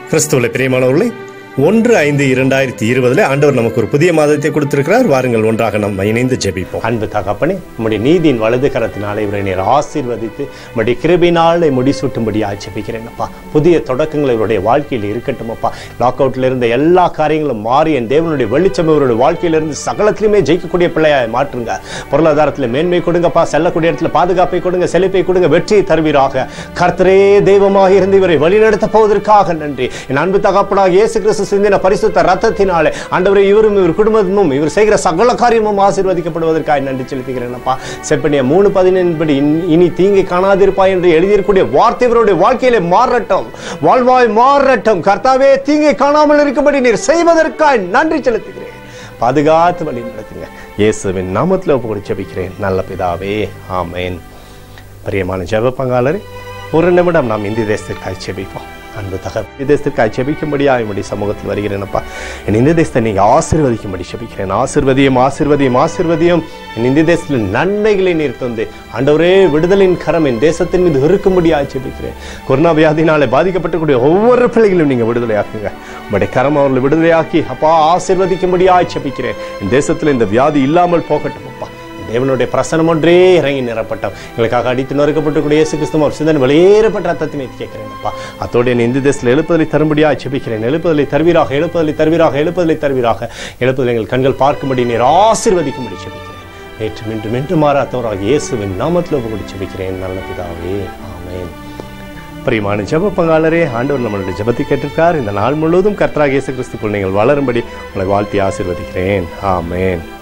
கிறிஸ்துவில் பிரியமானவர்களே ஒன்று ஐந்து இரண்டாயிரத்தி இருபதுல ஆண்டவர் நமக்கு ஒரு புதிய மாதத்தை கொடுத்திருக்கிறார் வாருங்கள் ஒன்றாக நம்ம இணைந்து ஜெபிப்போம் அன்பு தகப்பனே உம்முடைய நீதியின் வலது கரத்தினாலே இவரை நீர் ஆசீர்வதித்து உம்முடைய கிருபினாலே முடிசூட்டும்படி ஆட்சேபிக்கிறேன் அப்பா புதிய தொடக்கங்கள் இவருடைய வாழ்க்கையில் இருக்கட்டும் அப்பா லாக் அவுட்ல இருந்த எல்லா காரியங்களும் மாறி என் தேவனுடைய வெளிச்சம் இவருடைய வாழ்க்கையிலிருந்து சகலத்திலுமே ஜெயிக்கக்கூடிய பிள்ளையாய் மாற்றுங்க பொருளாதாரத்தில் மேன்மை கொடுங்கப்பா செல்லக்கூடிய இடத்துல பாதுகாப்பை கொடுங்க செழிப்பை கொடுங்க வெற்றியை தருவீராக கர்த்தரே தெய்வமாக இருந்து இவரை வழிநடத்த போவதற்காக நன்றி என் அன்பு தகப்பனாக இயேசு கிறிஸ்து சிந்தின பரிசுத்த ரத்தத்தினாலே ஆண்டவரே இவரும் இவர் குடும்பமும் இவர் செய்கிற சகல காரியமும் ஆசீர்வதிக்கப்படுவதற்காக நன்றி செலுத்துகிறேனப்பா செப்பனிய மூணு பதினெண்டு படி இனி- இனி தீங்கை காணாதிருப்பாய் என்று எழுதியிருக்கூடிய வார்த்தை இவருடைய வாழ்க்கையிலே மாறட்டும் வாழ்வாய் மாறட்டும் கர்த்தாவே தீங்கை காணாமல் இருக்கும்படி நீர் செய்வதற்காக நன்றி செலுத்துகிறேன் பாதுகாத்து வழி நடத்துங்க இயேசுவின் நாமத்தில் ஒப்பு கொடுத்து ஜெபிக்கிறேன் நல்ல பிதாவே ஆமென் பிரியமான ஜெப பங்காளரே ஒரு நிமிடம் நாம் இந்திய தேசத்திற்காக ஜெபிப்போம் அன்பு தக இந்திய தேசத்திற்காக ஜெபிக்கும்படியாக என்னுடைய சமூகத்தில் வருகிறேனப்பா என் இந்திய தேசத்தை நீங்கள் ஆசீர்வதிக்கும்படி ஜெபிக்கிறேன் ஆசீர்வதியும் ஆசீர்வதியும் ஆசீர்வதியும் என் இந்திய தேசத்தில் நன்மைகளை நீர் தந்து ஆண்டவரே விடுதலின் கரம் என் தேசத்தின் மீது இருக்கும்படியாக ஜெபிக்கிறேன் கொரோனா வியாதினாலே பாதிக்கப்பட்டக்கூடிய ஒவ்வொரு பிள்ளைகளையும் நீங்கள் விடுதலையாக்குங்க உங்களுடைய கரம் அவர்களை விடுதலையாக்கி அப்பா ஆசீர்வதிக்கும்படியாக ஜெபிக்கிறேன் என் தேசத்தில் இந்த வியாதி இல்லாமல் போகட்டும் அப்பா தேவனுடைய பிரசனம் ஒன்றே இறங்கி நிரப்பட்டோம் எங்களுக்காக அடித்து நொறுக்கப்பட்டுக்கூடிய இயேசு கிறிஸ்துவ ஒரு சிந்தனை வெளியேறப்பட்ட ரத்தத்தினை கேட்கிறேன்ப்பா அத்தோடு என் இந்து தேசத்தில் எழுப்புதலை தரும்படியாக செபிக்கிறேன் எழுப்புதலை தருவீராக எழுப்புதலை தருவீராக எழுப்புதலை தருவீராக எழுப்புதலை எங்கள் கண்கள் பார்க்கும்படி நீர் ஆசீர்வதிக்கும்படி செபிக்கிறேன் நேற்று மீண்டும் மீண்டும் மாறாத்தவராக இயேசுவின் நாமத்தில் ஒப்புக்கொடி செபிக்கிறேன் நல்ல பிதாவே ஆமென் பிரியமான ஜெப பங்காளரே ஆண்டவர் நம்மளுடைய ஜெபத்தை கேட்டிருக்கார் இந்த நாள் முழுவதும் கர்த்தராக இயேசு கிறிஸ்துக்குள் நீங்கள் வளரும்படி உங்களை வாழ்த்தி ஆசீர்வதிக்கிறேன் ஆமென்